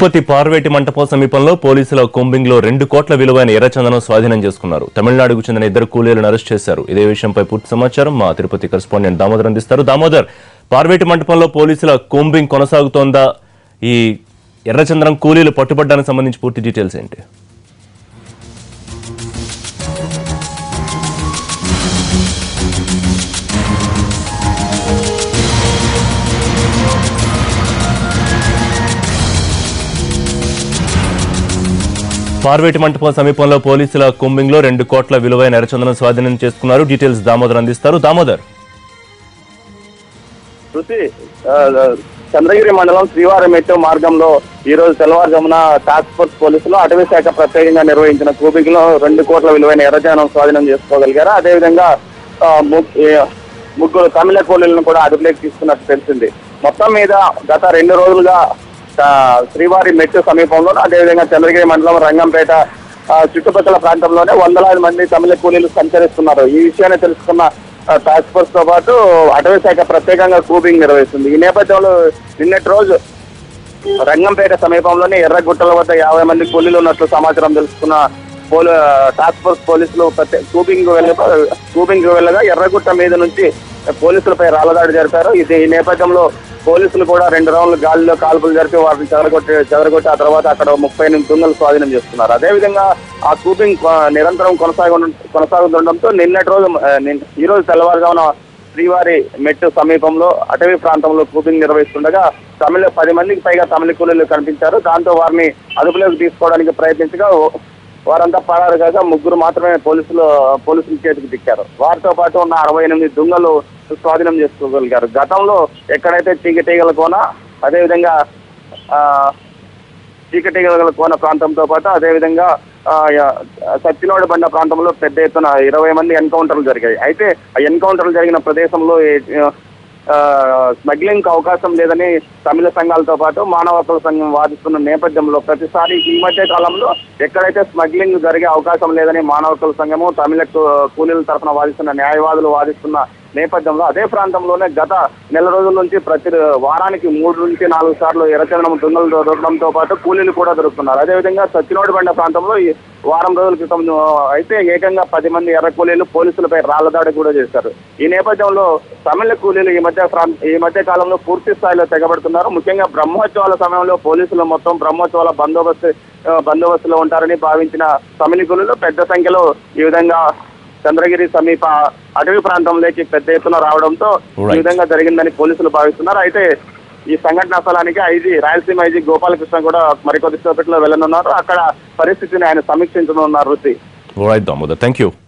తిరుపతి పార్వేటి మంటపం సమీపంలో పోలీసుల కుంబింగ్ లో రెండు కోట్ల విలువైన ఎర్రచందనం స్వాధీనం చేసుకున్నారు తమిళనాడుకు చెందిన ఇద్దరు కూలీలను అరెస్ట్ చేశారు ఇదే విషయంపై పూర్తి సమాచారం మా తిరుపతి కరెస్పాండెంట్ దామోదర్ అందిస్తారు దామోదర్ పార్వేటి మంటపంలో పోలీసుల కుంబింగ్ కొనసాగుతోందా ఈ ఎర్రచందనం కూలీలు పట్టుబడ్డానికి సంబంధించి పూర్తి డీటెయిల్స్ ఏంటి పార్వేటి మంటపం సమీపంలో పోలీసుల కుంబింగ్ లో రెండు కోట్ల విలువైన ఎర్రచందనం స్వాధీనం చేసుకున్నారు డీటెయిల్స్ దామోదర్ అందిస్తారు దామోదర్ శృతి ఆ, చంద్రగిరి మండలం శ్రీవారం మెట్టు మార్గంలో ఈ రోజు తెల్లవారుజామున టాస్క్ ఫోర్స్ పోలీసులు అటవీ శాఖ ప్రత్యేకంగా నిర్వహించిన కూబింగ్ లో రెండు కోట్ల విలువైన ఎర్రజానం స్వాధీనం చేసుకోగలిగారు అదేవిధంగా ఆ, ము- ఏ, ముగ్గురు తమిళ కూలీలను కూడా అదుపులోకి తీసుకున్నట్టు తెలిసింది మొత్తం మీద గత రెండు రోజులుగా ఆ, శ్రీవారి మెట్టు సమీపంలో అదేవిధంగా చంద్రగిరి మండలం రంగంపేట ఆ, చుట్టుపక్కల ప్రాంతంలోనే వందలాది మంది తమిళ కూలీలు సంచరిస్తున్నారు ఈ విషయాన్ని తెలుసుకున్న ఆ, టాస్క్ ఫోర్స్ తో పాటు అటవీ శాఖ ప్రత్యేకంగా కూబింగ్ నిర్వహిస్తుంది ఈ నేపథ్యంలో నిన్నటి రోజు రంగంపేట సమీపంలోని ఎర్రగుట్టల వద్ద యాభై మంది కూలీలు ఉన్నట్లు సమాచారం తెలుసుకున్న పోలీ టాస్క్ ఫోర్స్ పోలీసులు ప్రత్యేక కూబింగ్ వెళ్ళ కూబింగ్ వెళ్ళగా ఎర్రగుట్ట మీద నుంచి పోలీసులపై రాళ్లదాడి జరిపారు ఇది ఈ నేపథ్యంలో పోలీసులు కూడా రెండు రౌండ్లు గాలిలో కాల్పులు జరిపి వారిని చెదరగొట్టి చెదరగొట్టి ఆ తర్వాత అక్కడ ముప్పై ఎనిమిది దుంగలు స్వాధీనం చేసుకున్నారు అదేవిధంగా ఆ కూబింగ్ ఆ, నిరంతరం కొనసాగు కొనసాగుతుండటంతో నిన్నటి రోజు ఆ, నిన్న- ఈ రోజు తెల్లవారుజామున శ్రీవారి మెట్టు సమీపంలో అటవీ ప్రాంతంలో కూపింగ్ నిర్వహిస్తుండగా తమిళ పది మందికి పైగా తమిళ కూలీలు కనిపించారు దాంతో వారిని అదుపులోకి తీసుకోవడానికి ప్రయత్నించగా ఓ- వారంతా పడారు కాగా ముగ్గురు మాత్రమే పోలీసులు పోలీసుల చేతికి దిక్కారు వారితో పాటు ఉన్న అరవై ఎనిమిది దుంగలు స్వాధీనం చేసుకోగలిగారు గతంలో ఎక్కడైతే చీకటీగల కోన అదేవిధంగా ఆ, చీకటిగల కోన ప్రాంతంతో పాటు అదేవిధంగా ఆ, యా- సత్యనోడ బండ ప్రాంతంలో పెద్ద ఎత్తున ఇరవై మంది ఎన్కౌంటర్లు జరిగాయి అయితే ఆ ఎన్కౌంటర్లు జరిగిన ప్రదేశంలో ఏ- ఆ, స్మగ్లింగ్ అవకాశం లేదని తమిళ సంఘాలతో పాటు మానవ హక్కుల సంఘం వాదిస్తున్న నేపథ్యంలో ప్రతిసారి ఈ మధ్య కాలంలో ఎక్కడైతే స్మగ్లింగ్ జరిగే అవకాశం లేదని మానవ హక్కుల సంఘము తమిళ కూ- కూలీల తరఫున వాదిస్తున్న న్యాయవాదులు వాదిస్తున్న నేపథ్యంలో అదే ప్రాంతంలోనే గత నెల రోజుల నుంచి ప్రతి వారానికి మూడు నుంచి నాలుగు సార్లు ఎర్రచందనం దుంగలు దొరకడంతో పాటు కూలీలు కూడా దొరుకుతున్నారు అదేవిధంగా సత్యనోడి బండ ప్రాంతంలో ఈ వారం రోజుల క్రితం ఆ, అయితే ఏకంగా పది మంది ఎర్ర కూలీలు పోలీసులపై రాళ్ల దాడి కూడా చేశారు ఈ నేపథ్యంలో తమిళ కూలీలు ఈ మధ్య ప్రాం- ఈ మధ్య కాలంలో పూర్తి స్థాయిలో తెగబడుతున్నారు ముఖ్యంగా బ్రహ్మోత్సవాల సమయంలో పోలీసులు మొత్తం బ్రహ్మోత్సవాల బందోబస్తు ఆ, బందోబస్తులో ఉంటారని భావించిన తమిళ కూలీలు పెద్ద సంఖ్యలో ఈ విధంగా చంద్రగిరి సమీప అటవీ ప్రాంతంలోకి పెద్ద ఎత్తున రావడంతో ఈ Right. విధంగా జరిగిందని పోలీసులు భావిస్తున్నారు అయితే ఈ సంఘటన స్థలానికి ఐజీ రాయలసీమ ఐజీ గోపాలకృష్ణ కూడా మరికొద్ది సేపట్లో వెళ్ళనున్నారు అక్కడ పరిస్థితిని ఆయన సమీక్షించనున్నారు రుచి రైట్ దామోదర్ థ్యాంక్ యూ